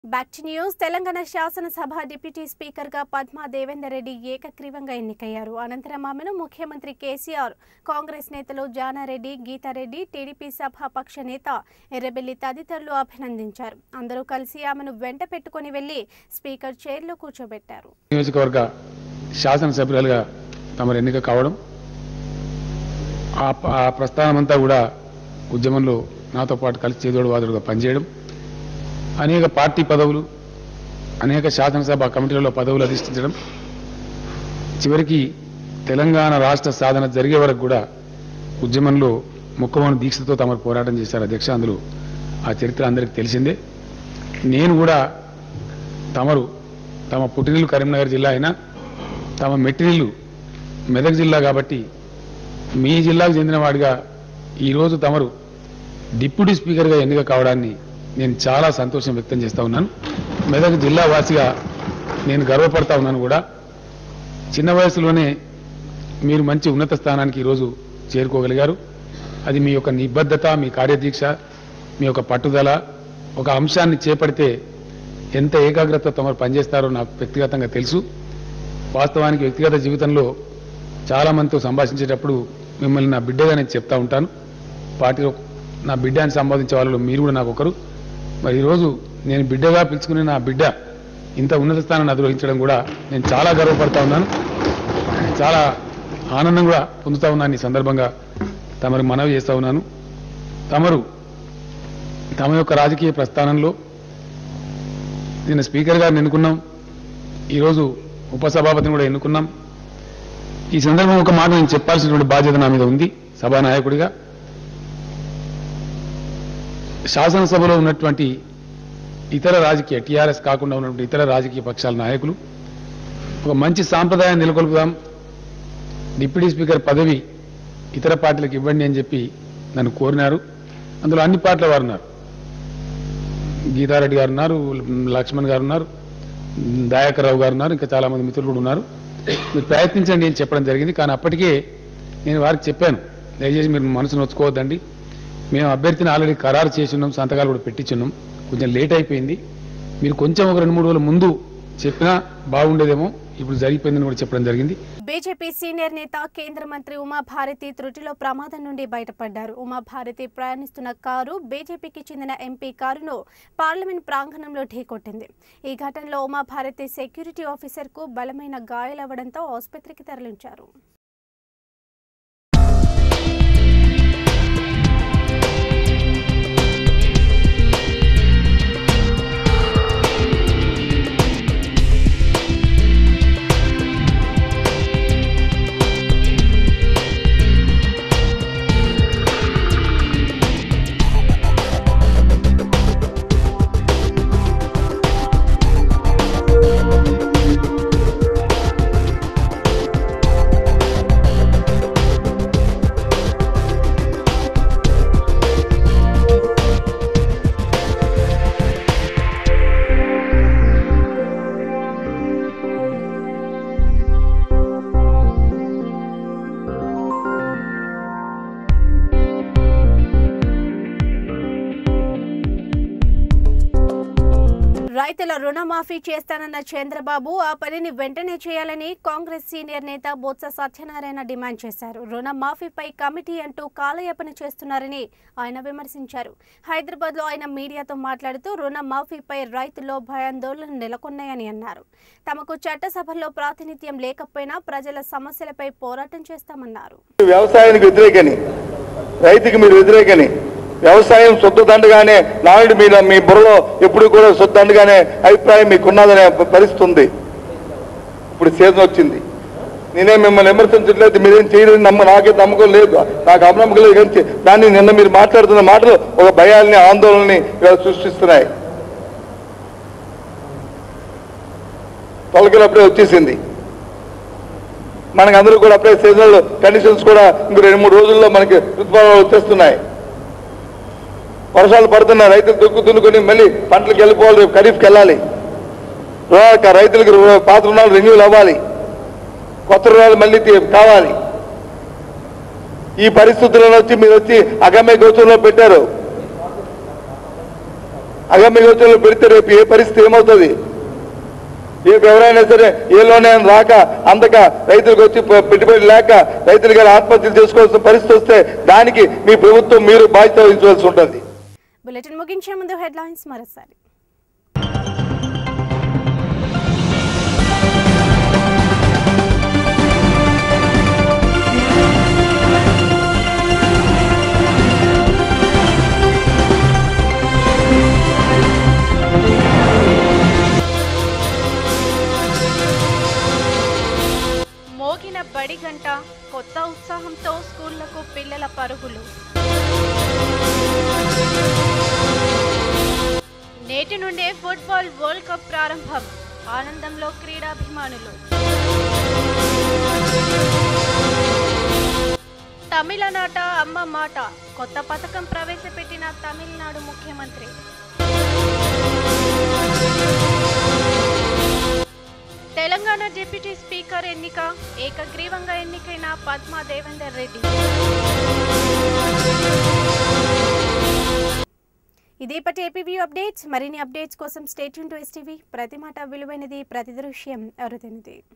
back to news Telangana శాసనసభ deputy speaker గా పద్మా దేవేందర్ రెడ్డి ఏకగ్రీవంగా ఎన్నికయ్యారు అనంతరం ఆమెను ముఖ్యమంత్రి కేసీఆర్ కాంగ్రెస్ నేతలు జానారెడ్డి గీతారెడ్డి టీడీపీ సభాపక్ష నేత ఎర్రబెల్లి తదితరులు అభినందించారు అందరూ కలిసి ఆమెను వెంట పెట్టుకుని వెళ్లి స్పీకర్ చైర్లో కూర్చోబెట్టారు నియోజకవర్గ శాసనసభ్యులుగా తమరు ఎన్నిక కావడం ఆ ప- ఆ ప్రస్థానమంతా కూడా ఉద్యమంలో నాతో పాటు కలిసి చేదోడు వాదుడుగా పనిచేయడం అనేక పార్టీ పదవులు అనేక శాసనసభ కమిటీలలో పదవులు అధిష్ఠించడం చివరికి తెలంగాణ రాష్ట్ర సాధన జరిగే వరకు కూడా ఉద్యమంలో ముక్కమని దీక్షతో తమరు పోరాటం చేశారు అధ్యక్ష అందులో ఆ చరిత్ర అందరికీ తెలిసిందే నేను కూడా తమరు తమ పుట్టినిల్లు కరీంనగర్ జిల్లా అయినా తమ మెట్టినిల్లు మెదక్ జిల్లా కాబట్టి మీ జిల్లాకు చెందినవాడిగా ఈరోజు తమరు డిప్యూటీ స్పీకర్గా ఎన్నిక కావడాన్ని నేను చాలా సంతోషం వ్యక్తం చేస్తా ఉన్నాను మెదక్ జిల్లా వాసిగా నేను గర్వపడతా ఉన్నాను కూడా చిన్న వయసులోనే మీరు మంచి ఉన్నత స్థానానికి ఈరోజు చేరుకోగలిగారు అది మీ యొక్క నిబద్ధత మీ కార్యదీక్ష మీ యొక్క పట్టుదల ఒక అంశాన్ని చేపడితే ఎంత ఏకాగ్రత తమరు పనిచేస్తారో నాకు వ్యక్తిగతంగా తెలుసు వాస్తవానికి వ్యక్తిగత జీవితంలో చాలా మందితో సంభాషించేటప్పుడు మిమ్మల్ని నా బిడ్డగా నేను చెప్తా ఉంటాను పార్టీలో నా బిడ్డ అని సంబోధించే వాళ్ళలో మీరు కూడా నాకు ఒకరు మరి ఈరోజు నేను బిడ్డగా పిలుచుకునే నా బిడ్డ ఇంత ఉన్నత స్థానాన్ని అధిరోహించడం కూడా నేను చాలా గర్వపడతా ఉన్నాను చాలా ఆనందం కూడా పొందుతా ఉన్నాను ఈ సందర్భంగా తమరు మనవి చేస్తా ఉన్నాను తమరు తమ యొక్క రాజకీయ ప్రస్థానంలో నిన్న స్పీకర్ గారిని ఎన్నుకున్నాం ఈరోజు ఉపసభాపతిని కూడా ఎన్నుకున్నాం ఈ సందర్భం ఒక మాట నేను చెప్పాల్సినటువంటి బాధ్యత నా మీద ఉంది సభానాయకుడిగా శాసనసభలో ఉన్నటువంటి ఇతర రాజకీయ టీఆర్ఎస్ కాకుండా ఉన్నటువంటి ఇతర రాజకీయ పక్షాల నాయకులు ఒక మంచి సాంప్రదాయాన్ని నెలకొల్పుదాం డిప్యూటీ స్పీకర్ పదవి ఇతర పార్టీలకు ఇవ్వండి అని చెప్పి నన్ను కోరినారు అందులో అన్ని పార్టీల వారు ఉన్నారు గీతారెడ్డి గారు ఉన్నారు లక్ష్మణ్ గారు ఉన్నారు దయాకర్ రావు గారు ఉన్నారు ఇంకా చాలా మంది మిత్రులు కూడా ఉన్నారు మీరు ప్రయత్నించండి అని చెప్పడం జరిగింది కానీ అప్పటికే నేను వారికి చెప్పాను దయచేసి మీరు మనసు నొచ్చుకోవద్దండి మేము అభ్యర్థిని ఆల్రెడీ ఖరారు చేసి ఉన్నాం సంతకాలు కూడా పెట్టించున్నాం కొంచెం లేట్ అయిపోయింది మీరు కొంచెం ఒక రెండు మూడు రోజుల ముందు చెప్పినా బాగుండేదేమో ఇప్పుడు జరిగిపోయిందని కూడా చెప్పడం జరిగింది బీజేపీ సీనియర్ నేత కేంద్ర మంత్రి ఉమాభారతి త్రుటిలో ప్రమాదం నుండి బయటపడ్డారు ఉమాభారతి ప్రయాణిస్తున్న కారు బీజేపీకి చెందిన ఎంపీ కారును పార్లమెంట్ ప్రాంగణంలో ఢీకొట్టింది ఈ ఘటనలో ఉమాభారతి సెక్యూరిటీ ఆఫీసర్ కు బలమైన గాయాలవ్వడంతో ఆసుపత్రికి తరలించారు రైతుల రుణమాఫీ చేస్తానన్న చంద్రబాబు ఆ పనిని వెంటనే చేయాలని కాంగ్రెస్ సీనియర్ నేత బొత్స సత్యనారాయణ డిమాండ్ చేశారు రుణమాఫీపై కమిటీ అంటూ కాలయాపన చేస్తున్నారని ఆయన విమర్శించారు హైదరాబాద్ లో ఆయన మీడియాతో మాట్లాడుతూ రుణమాఫీపై రైతుల్లో భయాందోళనలు నెలకొన్నాయని అన్నారు తమకు చట్టసభల్లో ప్రాతినిధ్యం లేకపోయినా ప్రజల సమస్యలపై పోరాటం చేస్తామన్నారు వ్యవసాయానికి వ్యతిరేకని రైతుకి మీరు వ్యతిరేకని వ్యవసాయం సొత్తు దండగానే నాయుడు మీద మీ బుర్రలో ఎప్పుడు కూడా సొత్తు దండగానే అభిప్రాయం మీకున్నదనే పరిస్థితి ఉంది ఇప్పుడు సీజన్ వచ్చింది నేనే మిమ్మల్ని విమర్శించట్లేదు మీరేం చేయలేదు నమ్మ నాకే నమ్మకం లేదు నాకు అపనమ్మకం లేదు కానీ దాన్ని నిన్న మీరు మాట్లాడుతున్న మాటలు ఒక భయాల్ని ఆందోళనని ఇవాళ సృష్టిస్తున్నాయి తొలగినప్పుడే వచ్చేసింది మనకి అందరూ కూడా అప్పుడే సీజనల్ కండిషన్స్ కూడా ఇంకో రెండు మూడు రోజుల్లో మనకి ఋతుపవనాలు వచ్చేస్తున్నాయి వర్షాలు పడుతున్నాయి రైతులు దుక్కు దున్నుకొని మళ్ళీ పంటలకు వెళ్ళిపోవాలి రేపు ఖరీఫ్కి వెళ్ళాలి రుణాలు రైతులకు రు- పాత రుణాలు రెన్యూల్ అవ్వాలి కొత్త రుణాలు మళ్ళీ తీ- కావాలి ఈ పరిస్థితుల్లో వచ్చి మీరు వచ్చి అగమ్య గోచంలో పెట్టారు అగమ్య యోచనలు పెడితే రేపు ఏ పరిస్థితి ఏమవుతుంది రేపు ఎవరైనా సరే ఏ లోన్ అయినా రాక అందక రైతులకు వచ్చి ప- పెట్టుబడి లేక రైతులు గారు ఆత్మహత్యలు చేసుకోవాల్సిన పరిస్థితి వస్తే దానికి మీ ప్రభుత్వం మీరు బాధ్యత వహించవలసి ఉంటుంది బులెటిన్ ముగించే ముందు హెడ్లైన్స్ మరోసారి మోగిన బడి గంట కొత్త ఉత్సాహంతో స్కూళ్లకు పిల్లల పరుగులు నేటి నుండే ఫుట్బాల్ వరల్డ్ కప్ ప్రారంభం ఆనందంలో క్రీడాభిమానులు తమిళనాట అమ్మ మాట కొత్త పథకం ప్రవేశపెట్టిన తమిళనాడు ముఖ్యమంత్రి తెలంగాణ డిప్యూటీ స్పీకర్ ఎన్నిక ఏకగ్రీవంగా ఎన్నికైన పద్మా దేవేందర్ రెడ్డి ఇదేపటి ఏపీవీ అప్డేట్స్ మరిన్ని అప్డేట్స్ కోసం స్టేట్ టు ఎస్టీవీ ప్రతి మాట విలువైనది ప్రతి దృశ్యం అరుదైనది